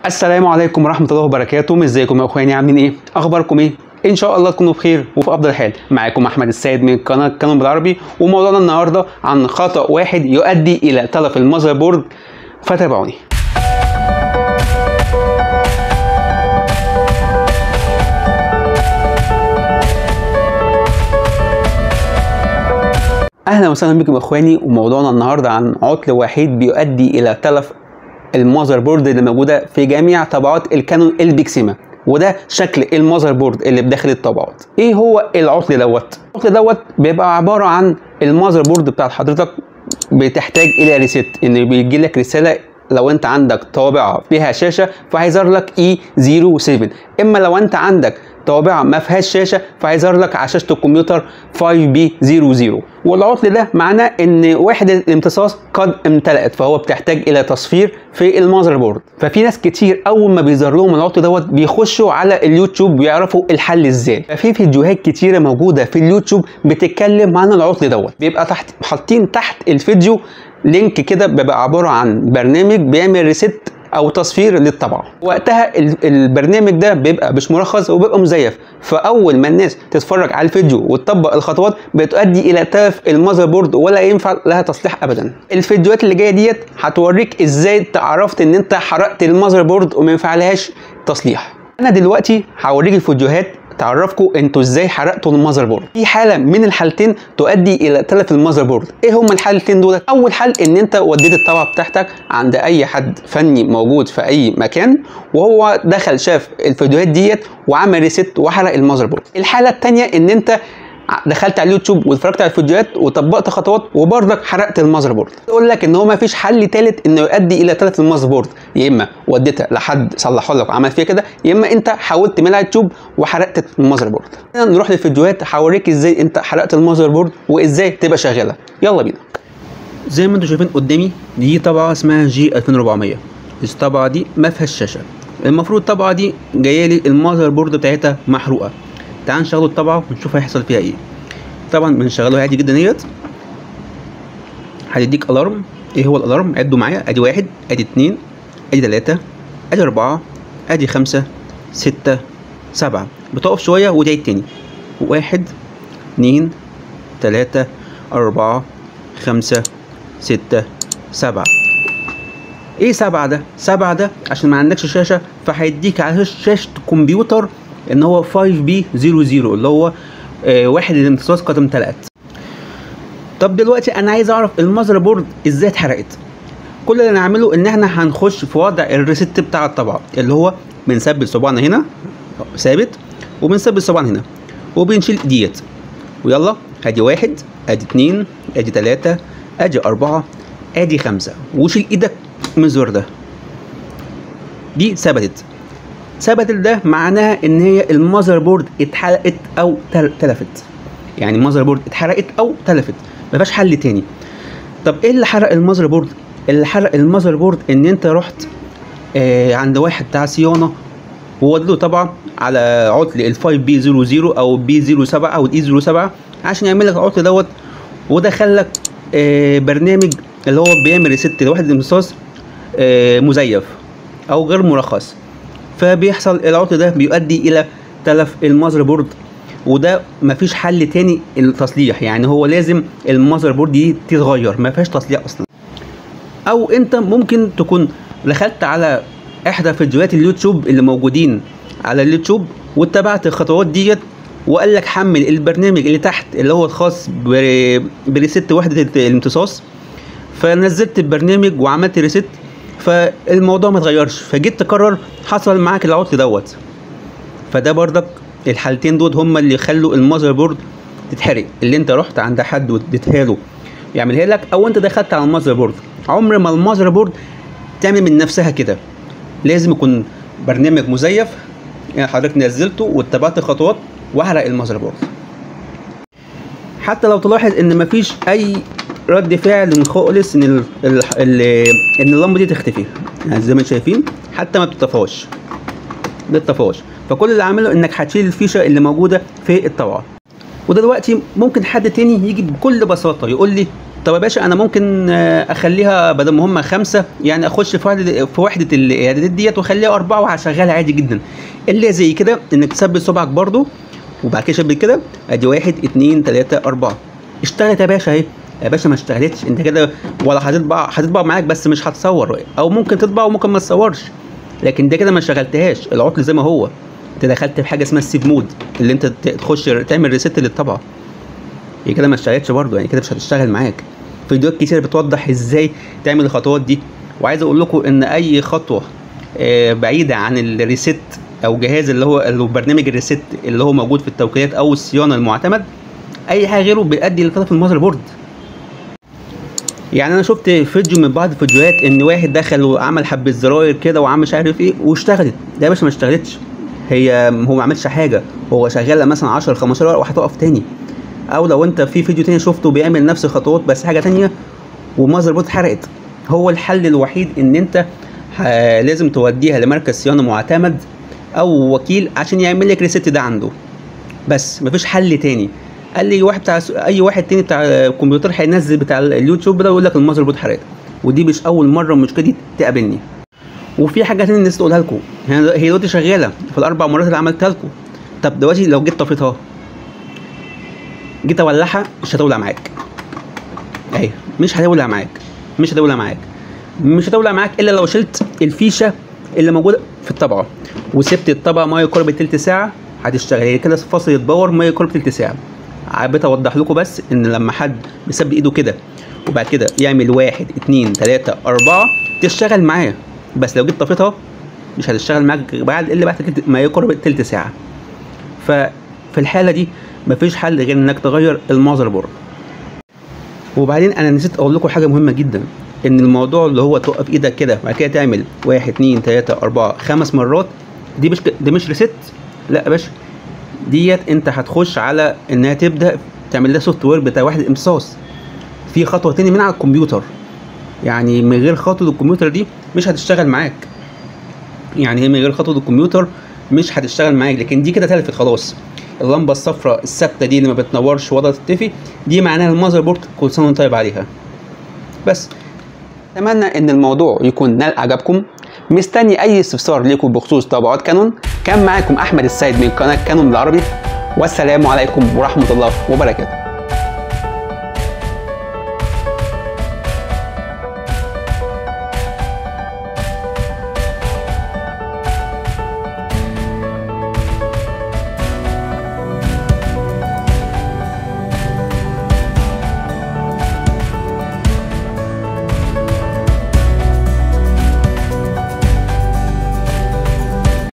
السلام عليكم ورحمة الله وبركاته ازيكم يا اخواني عاملين ايه اخباركم ايه ان شاء الله تكونوا بخير وفي افضل حال معاكم احمد السيد من قناة كانون بالعربي وموضوعنا النهاردة عن خطأ واحد يؤدي الى تلف المذر بورد فتابعوني اهلا وسهلا بكم يا اخواني وموضوعنا النهارده عن عطل وحيد بيؤدي الى تلف المذر بورد اللي موجوده في جميع طبعات الكانون البيكسيما وده شكل المذر بورد اللي بداخل الطبعات ايه هو العطل دوت العطل دوت بيبقى عباره عن المذر بورد بتاعت حضرتك بتحتاج الى ريست ان بيجي لك رساله لو انت عندك طابعه فيها شاشه فهيظهر لك اي 07 اما لو انت عندك طابعه ما فيهاش شاشه فهيظهر لك على شاشه الكمبيوتر 5B00 والعطل ده معناه ان وحده الامتصاص قد امتلأت فهو بتحتاج الى تصفير في المذر بورد ففي ناس كتير اول ما بيظهر لهم العطل دوت بيخشوا على اليوتيوب ويعرفوا الحل ازاي ففي فيديوهات كتيره موجوده في اليوتيوب بتتكلم عن العطل دوت بيبقى تحت حاطين تحت الفيديو لينك كده بيبقى عباره عن برنامج بيعمل ريست او تصفير للطبعه وقتها البرنامج ده بيبقى مش مرخص وبيبقى مزيف فاول ما الناس تتفرج على الفيديو وتطبق الخطوات بتؤدي الى تلف المذر بورد ولا ينفع لها تصليح ابدا الفيديوهات اللي جايه ديت هتوريك ازاي عرفت ان انت حرقت المذر بورد وما ينفعلهاش تصليح انا دلوقتي هوريك الفيديوهات تعرفكم انتوا ازاي حرقتوا المذر بورد في حاله من الحالتين تؤدي الى تلف المذر بورد ايه هما الحالتين دول اول حل ان انت وديت الطبعه بتاعتك عند اي حد فني موجود في اي مكان وهو دخل شاف الفيديوهات ديت وعمل ريست وحرق المذر بورد الحاله الثانيه ان انت دخلت على اليوتيوب واتفرجت على الفيديوهات وطبقت خطوات وبرضك حرقت المذر بورد يقول لك ان هو ما فيش حل ثالث انه يؤدي الى تلف المذر بورد يا اما وديتها لحد صلحه لك وعمل فيها كده يا اما انت حاولت من على اليوتيوب وحرقت المذر بورد نروح للفيديوهات هوريك ازاي انت حرقت المذر بورد وازاي تبقى شغاله يلا بينا زي ما انتم شايفين قدامي دي طبعه اسمها جي 2400 الطبعه دي ما فيهاش شاشه المفروض الطبعه دي جايه لي المذر بورد بتاعتها محروقه تعال نشغل الطبعة ونشوف هيحصل فيها ايه طبعا بنشغله عادي جدا اهيت هتديك الارم ايه هو الالارم عدوا معايا ادي واحد ادي اتنين ادي تلاتة ادي اربعة ادي خمسة ستة سبعة بتقف شوية وتعيد تاني واحد اتنين تلاتة أربعة خمسة ستة سبعة ايه سبعة ده؟ سبعة ده عشان ما عندكش شاشة فهيديك على شاشة الكمبيوتر ان هو 5B00 اللي هو آه واحد الامتصاص قد امتلأت طب دلوقتي انا عايز اعرف المذر بورد ازاي اتحرقت كل اللي نعمله ان احنا هنخش في وضع الريست بتاع الطبعه اللي هو بنثبت صباعنا هنا ثابت وبنثبت صباعنا هنا وبنشيل ديت ويلا ادي واحد ادي اتنين ادي تلاتة ادي اربعة ادي خمسة وشيل ايدك من الزر ده دي ثبتت ثبتت ده معناها ان هي المذر بورد اتحرقت او تلفت يعني المذر بورد اتحرقت او تلفت ما فيهاش حل تاني طب ايه اللي حرق المذر بورد اللي حرق المذر بورد ان انت رحت آه عند واحد بتاع صيانه وودله طبعا على عطل ال 5 بي 00 او بي 07 او الاي 07 عشان يعمل لك العطل دوت ودخل لك آه برنامج اللي هو بيعمل ريست لوحده الامتصاص آه مزيف او غير مرخص فبيحصل العطل ده بيؤدي الى تلف المذر بورد وده مفيش حل تاني التصليح يعني هو لازم المذر بورد دي تتغير ما فيهاش تصليح اصلا او انت ممكن تكون دخلت على احدى فيديوهات اليوتيوب اللي موجودين على اليوتيوب واتبعت الخطوات ديت وقال لك حمل البرنامج اللي تحت اللي هو الخاص بريست وحده الامتصاص فنزلت البرنامج وعملت ريست فالموضوع ما اتغيرش فجيت تكرر حصل معاك العطل دوت فده بردك الحالتين دول هما اللي يخلوا المذر بورد تتحرق اللي انت رحت عند حد واديتها له يعملها لك او انت دخلت على المذر بورد عمر ما المذر بورد تعمل من نفسها كده لازم يكون برنامج مزيف يعني حضرتك نزلته واتبعت الخطوات واحرق المذر بورد حتى لو تلاحظ ان مفيش اي رد فعل من خالص ان ال ال ال ان اللمبه دي تختفي يعني زي ما انتم شايفين حتى ما بتطفاش ما بتطفاش فكل اللي عامله انك هتشيل الفيشه اللي موجوده في الطبعه ودلوقتي ممكن حد تاني يجي بكل بساطه يقول لي طب يا باشا انا ممكن آه، اخليها بدل ما هم خمسه يعني اخش في وحده في وحده الاعدادات ديت واخليها اربعه وهشغلها عادي جدا اللي زي كده انك تثبت صبعك برضو وبعد كده شبك كده ادي واحد اتنين تلاته اربعه اشتغلت يا باشا اهي يا باشا ما اشتغلتش انت كده ولا هتطبع هتطبع معاك بس مش هتصور او ممكن تطبع وممكن ما تصورش لكن ده كده ما شغلتهاش العطل زي ما هو انت دخلت في حاجه اسمها السيف مود اللي انت ت- تخش تعمل ريست للطبعه هي كده ما اشتغلتش برضه يعني كده مش هتشتغل معاك فيديوهات كتير بتوضح ازاي تعمل الخطوات دي وعايز اقول لكم ان اي خطوه آه، بعيده عن الريست او جهاز اللي هو اللي هو برنامج الريست اللي هو موجود في التوكيلات او الصيانه المعتمد اي حاجه غيره بيؤدي لطرف المذر بورد يعني انا شفت فيديو من بعض الفيديوهات ان واحد دخل وعمل حبه زراير كده وعمل مش عارف ايه واشتغلت ده يا باشا ما اشتغلتش هي هو ما عملش حاجه هو شغال مثلا 10 15 ورقه وهتقف تاني او لو انت في فيديو تاني شفته بيعمل نفس الخطوات بس حاجه تانية والمذر بورد اتحرقت هو الحل الوحيد ان انت ه- لازم توديها لمركز صيانه معتمد او وكيل عشان يعمل لك ريست ده عنده بس مفيش حل تاني قال لي واحد بتاع اي واحد تاني بتاع الكمبيوتر هينزل بتاع اليوتيوب ده ويقول لك المذر بورد اتحرقت ودي مش اول مره المشكله دي تقابلني وفي حاجه تانية الناس تقولها لكم هي هي دلوقتي شغاله في الاربع مرات اللي عملتها لكم طب دلوقتي لو جيت طفيتها جيت اولعها مش هتولع معاك اهي مش هتولع معاك مش هتولع معاك مش هتولع معاك الا لو شلت الفيشه اللي موجوده في الطبعه وسبت الطبعه ما يقارب تلت ساعه هتشتغل هي كده فاصل يتبور ما يقارب تلت ساعه حبيت اوضح لكم بس ان لما حد بيثبت ايده كده وبعد كده يعمل واحد اتنين تلاته اربعه تشتغل معاه بس لو جيت طفيتها مش هتشتغل معاك بعد الا بعد تلت- ما يقارب تلت ساعه ففي الحاله دي مفيش حل غير انك تغير المذر بورد وبعدين انا نسيت اقول لكم حاجه مهمه جدا ان الموضوع اللي هو توقف ايدك كده وبعد كده تعمل واحد اتنين تلاته اربعه خمس مرات دي مش ده مش ريست لا يا باشا ديت انت هتخش على انها تبدا تعمل لها سوفت وير بتاع واحد امتصاص في خطوه تاني من على الكمبيوتر يعني من غير خطوه الكمبيوتر دي مش هتشتغل معاك يعني هي من غير خطوه الكمبيوتر مش هتشتغل معاك لكن دي كده تلفت خلاص اللمبه الصفراء الثابته دي اللي ما بتنورش ولا تطفي دي معناها المذر بورد كل سنه وانت طيب عليها بس اتمنى ان الموضوع يكون نال اعجابكم مستني اي استفسار ليكم بخصوص طبعات كانون كان معاكم احمد السيد من قناه كانون بالعربي والسلام عليكم ورحمه الله وبركاته